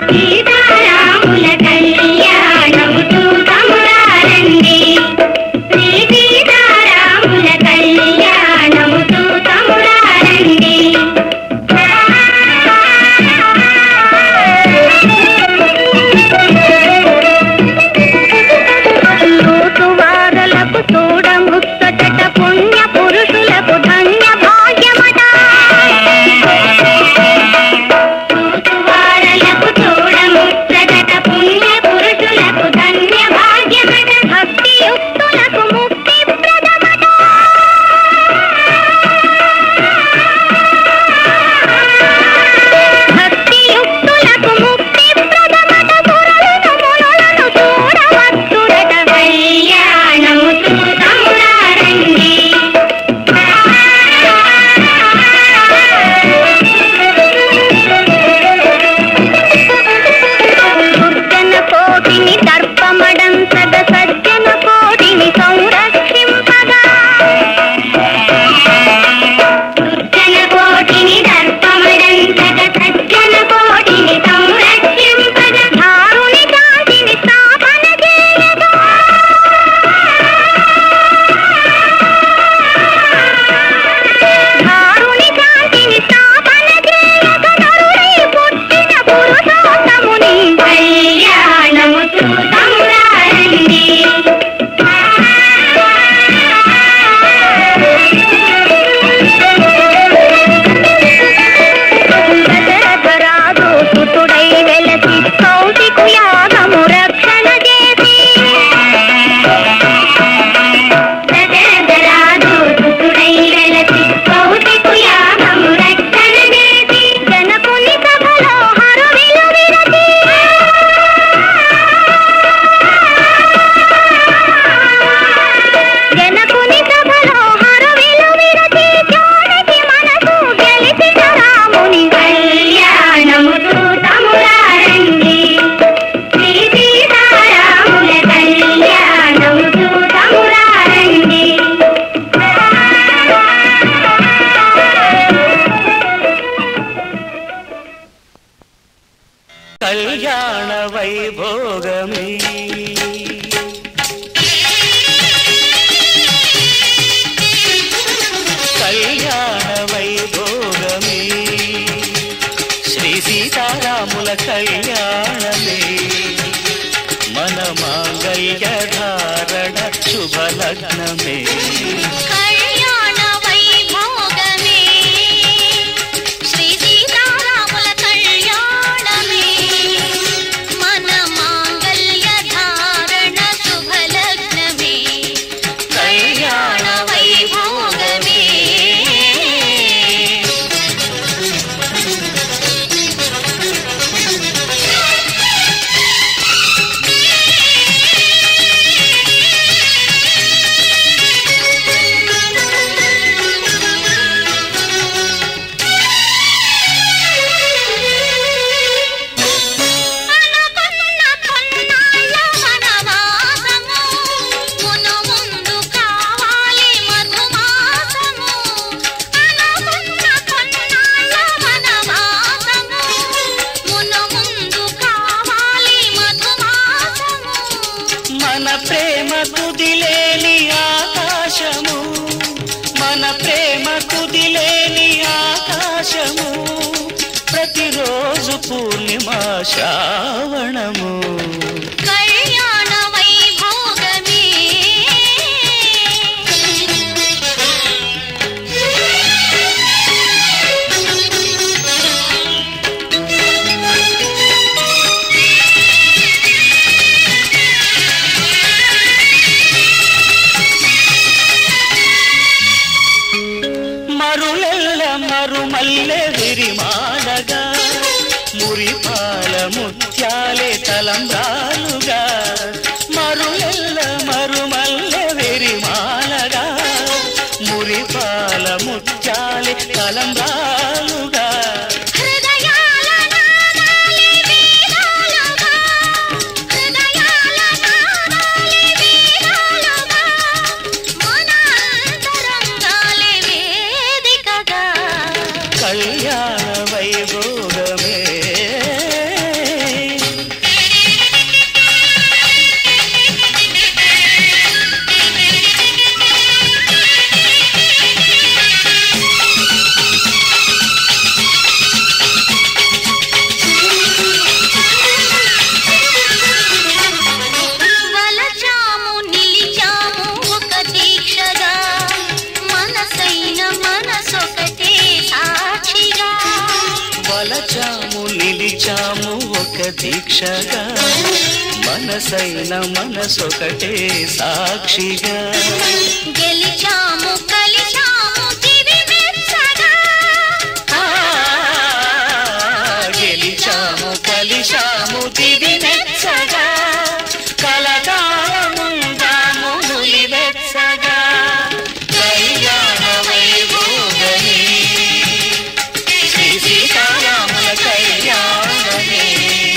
సీతారాముల కళ్యాణము చూతమురారండి శ్రీ సీతారాముల కళ్యాణము చూతమురారండి తూతువారలకు చూడముచ్చట పుణ్య పురుషులకు ధన్య భాగ్యమట తూతువారలకు చూడముచ్చట పుణ్య పురుషులకు ధన్య భాగ్యమట భక్తియుక్తులకు ముక్తి ప్రదమట భక్తియుక్తులకు ముక్తి ప్రదమట పురులను మునులను చూడవచ్చుడట కళ్యాణము చూతమురారండి దుర్జన కోటిని దర్పమడంతగ సజ్జన కోటిని సంరక్షింపగా దుర్జన కోటిని దర్పమడంతగ సజ్జన కోటిని సంరక్షింపగా ధారుని కాంతిని స్థాపన చేయగా ధారుని కాంతిని స్థాపన చేయక నరుడై పుట్టిన పురుషోత్తముని కళ్యాణము చూతమురారండి దశరథరాజు సుతుడై వెలసి కౌశికు యాగము రక్షణ చేసి దశరథరాజు సుతుడై వెలసి కౌశికు యాగము రక్షణ చేసి జనకుని సభలో హరువిలు విరచి జనకుని సభలో హరువిలు విరచి జానకి మనసు గెలిచిన రాముని కళ్యాణము చూతమురారండి శ్రీ సీతారాముల కళ్యాణము చూతమురారండి కళ్యాణ వైభోగమే కళ్యాణ వైభోగమే శ్రీ సీతారాముల కళ్యాణమే మన మాంగళ్య ధారణ శుభలగ్నమే కళ్యాణ వైభోగమే శ్రీ సీతారాముల కళ్యాణమే మన మాంగళ్య ధారణ శుభలగ్నమే కళ్యాణ వైభోగమే అనుకున్న కొన్నాళ్ళ వనవాసము మును ముందు కావాలి మధుమాసము అనుకున్న కొన్నాళ్ళ వనవాసము మును ముందు కావాలి మధుమాసము మన ప్రేమ తుదిలేని ఆకాశము మన ప్రేమ తుదిలేని ఆకాశము ప్రతిరోజు పూర్ణిమ శ్రావణము కళ్యాణ వైభోగమే మరులెల్ల మరుమల్లె విరిమాలగా మురిపాల ముత్యాలే తలంబ్రాలుగా మరులెల్ల మరుమల్లె విరిమాలగా మురిపాల ముత్యాలే తలంబ్రాలుగా హృదయాల నాదాలి వీణాలుగా హృదయాల నాదాలి వీణాలుగా మన అంతరంగాలే వేదికగా కళ్యాణ వైభోగమే దీక్షగా మనసైన మనసొకటే సాక్షిగా గెలిచాము కలిశాము దివి మెచ్చగా ఆ, గెలిచాము కలిశాము దివి మెచ్చగా కలకాలముందాము నులి వెచ్చగా కళ్యాణ వైభోగమే శ్రీ సీతారాముల కళ్యాణమే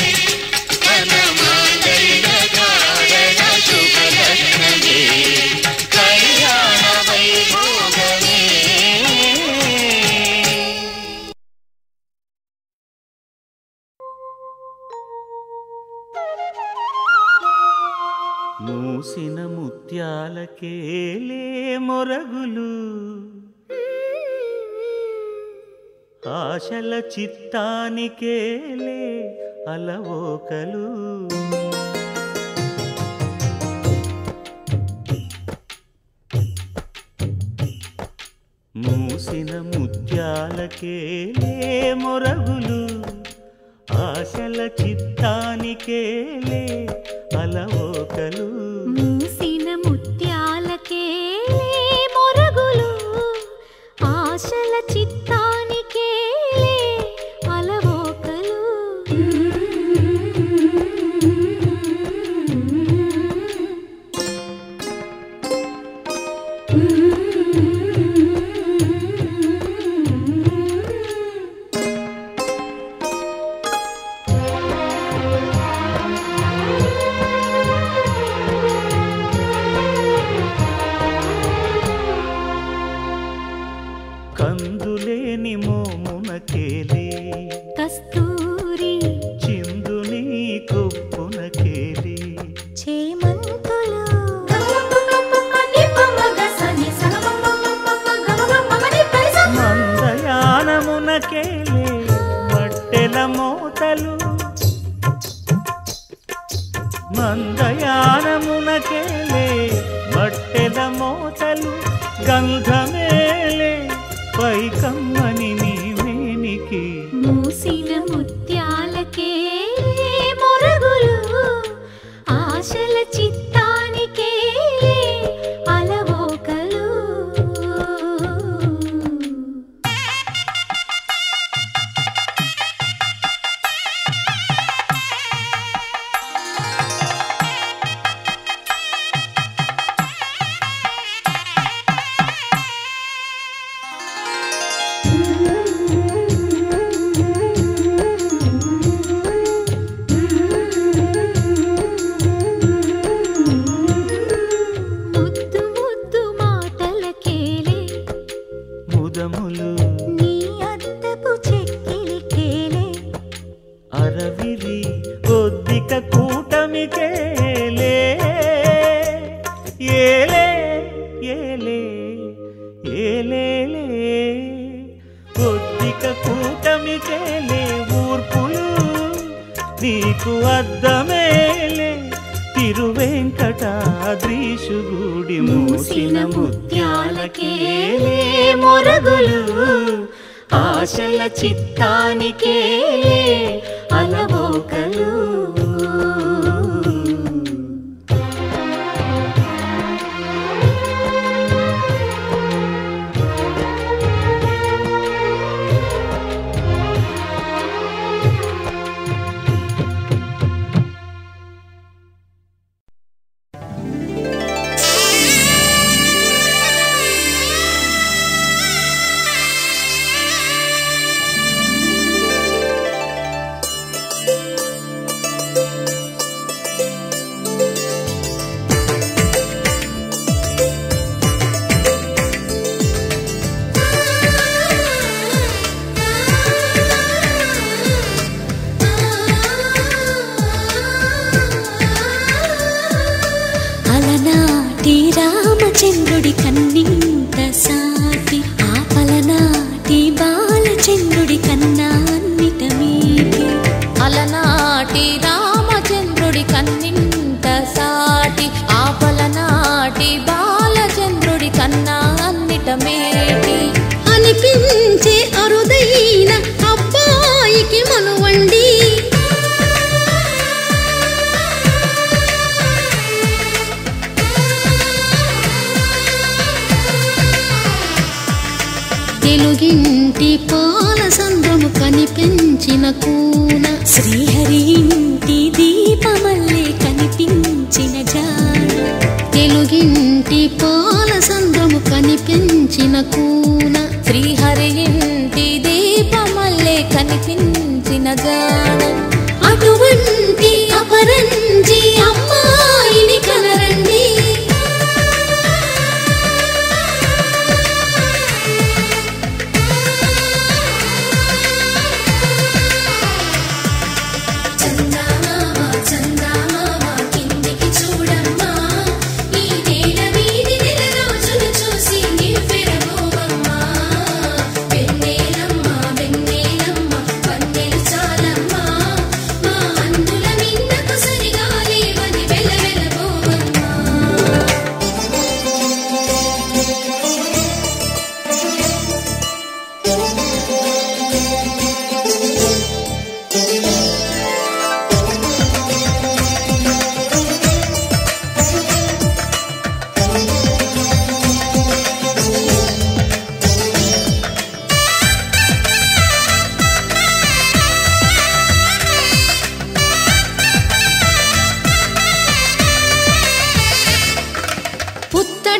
వనమాంగళ్య కారణ శుభలగ్నమే కళ్యాణ వైభోగమే మూసిన ముత్యాలకేలే మొరగులు ఆశల చిత్తానికేలే అలవోకలు మూసిన ముత్యాలకేలే మొరగులు ఆశల చిత్తానికేలే అలవోకలు మూసిన ముత్యాలకే మొరగులు ఆశల చిత్తానికే అలవోకలు కందులేని మోమునకేలే కస్తూరి చిందుని కొప్పునకేలే చేమంతులు మందయానమునకేలే మట్టెల మోతలు మందయానమునకేలే మట్టెల మోతలు గంధమేలే పైకమ్మని నీవేనికి మూసిన ముత్యాలకే మొరగులు ఆశల చిత్తానికే అలవోకలు ముద్దు ముద్దు మాటలకేలే ముదములు నీ అద్దపు చెక్కిలికేలే అరవిరి ఒద్దిక కూటమికేలే ఏలే ఏలే ఏలేలే ఒద్దిక కూటమికేలే ఊర్పులు నీకు అద్దమేలే తిరువెంకటాద్రీషుగుడి మూసిన ముత్యాలకేలే మొరగులు ఆశల చిత్తానికేలే అలవోకలు అలనాటి రామచంద్రుడి కన్నింత సాటి ఆపలనాటి బాలచంద్రుడి కన్నా అన్నిట మీటి అలనాటి రామచంద్రుడి కన్నింత సాటి ఆపలనాటి బాలచంద్రుడి కన్నా అన్నిట మేటి అనిపించే అరుదైన అబ్బాయికి మనువండి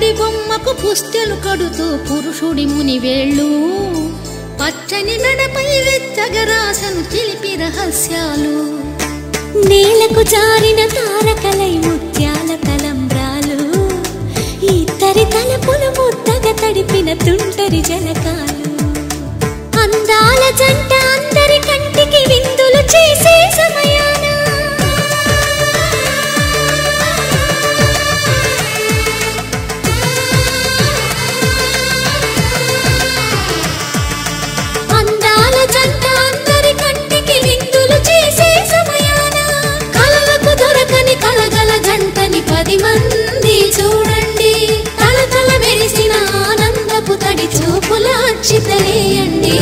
పులి బొమ్మకు పుస్తెలు కడుతూ పురుషుడి ముని వేళ్ళు పచ్చని మెడపై వెచ్చగరాసను చిలిపి రహస్యాలు నేలకు జారిన తారకలై ముత్యాల తలంబ్రాలు ఇద్దరి తలపులు ముద్దగా తడిపిన తుంటరి జలకాలు అందాల జంట అందరి కంటికి విందులు చేసే సమయాన అందాల జంట అందరి కంటికి విందులు చేసే సమయాన కలలకు దొరకని కలగల జంటని పది మంది చూడండి తల తల మెరిసిన ఆనందపు తడి చూపుల అచ్చితలేయండి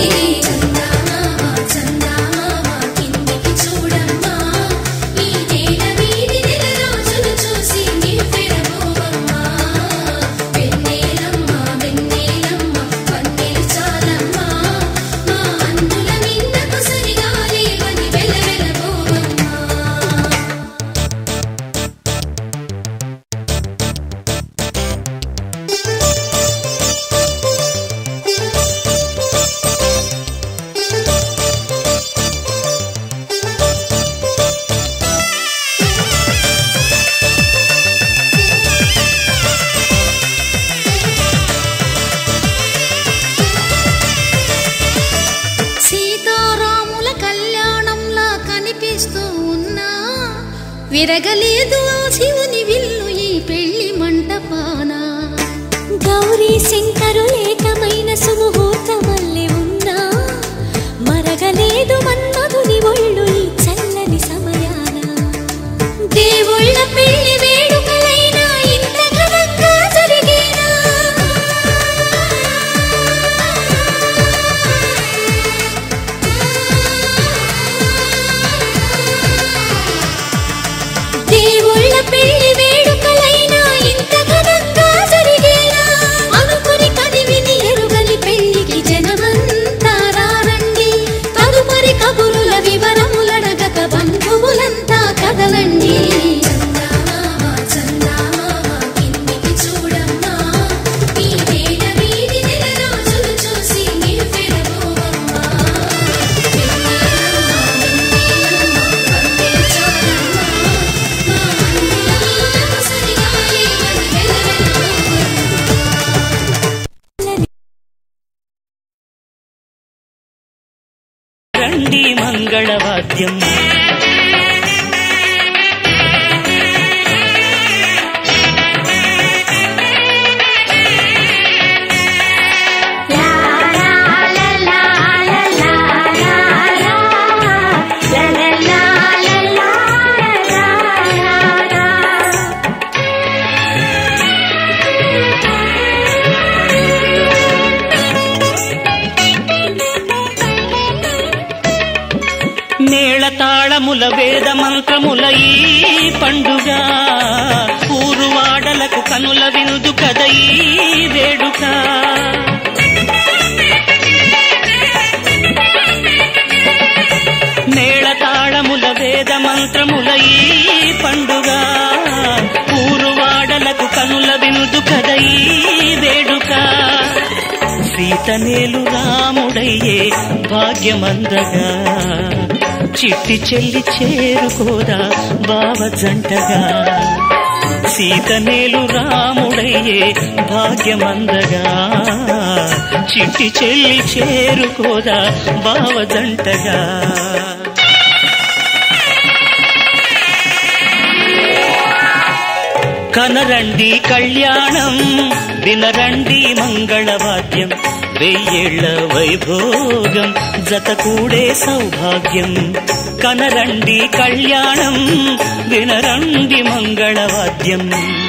సీతారాముల కళ్యాణంలా కనిపిస్తూ ఉన్నా విరగలేదు ఆ శివుని విల్లు ఈ పెళ్లి మంటపాన గౌరీ శంకరు ఏకమైన సుముహూర్తమల్లె ఉన్నా మరగలేదు మన్మధుని ఒళ్ళు ఈ చల్లని సమయాన దేవుళ్ళ పెళ్లి వేడుకలైనా ఇంత ఘనంగా జరిగేనా దేవుళ్ళ పెళ్లి వేడుకలైనా ఇంత ఘనంగా జరిగేనా అనుకుని కదివిని ఎరుగని పెళ్లికి జనమంతా రారండి తదుపరి కబురుల వివరములడగక బంధువులంతా కదలండి రండి మంగళవాద్యం మేళతాళముల వేద మంత్రముల ఈ పండుగ ఊరువాడలకు కనుల వినుదు కద ఈ వేడుక మేళతాళముల వేద మంత్రముల ఈ పండుగ ఊరువాడలకు కనుల వినుదు కద ఈ వేడుక సీతనేలు రాముడయ్యే భాగ్యమందగా చిట్టి చెల్లి చేరుకోదా బావ జంటగా సీతనేలు రాముడయ్యే భాగ్యమందగా చిట్టి చెల్లి చేరుకోదా బావ జంటగా కనరండి కళ్యాణం వినరండి మంగళవాద్యం వెయ్యేళ్ల వైభోగం జత కూడే సౌభాగ్యం కనరండి కళ్యాణం వినరండి మంగళవాద్యం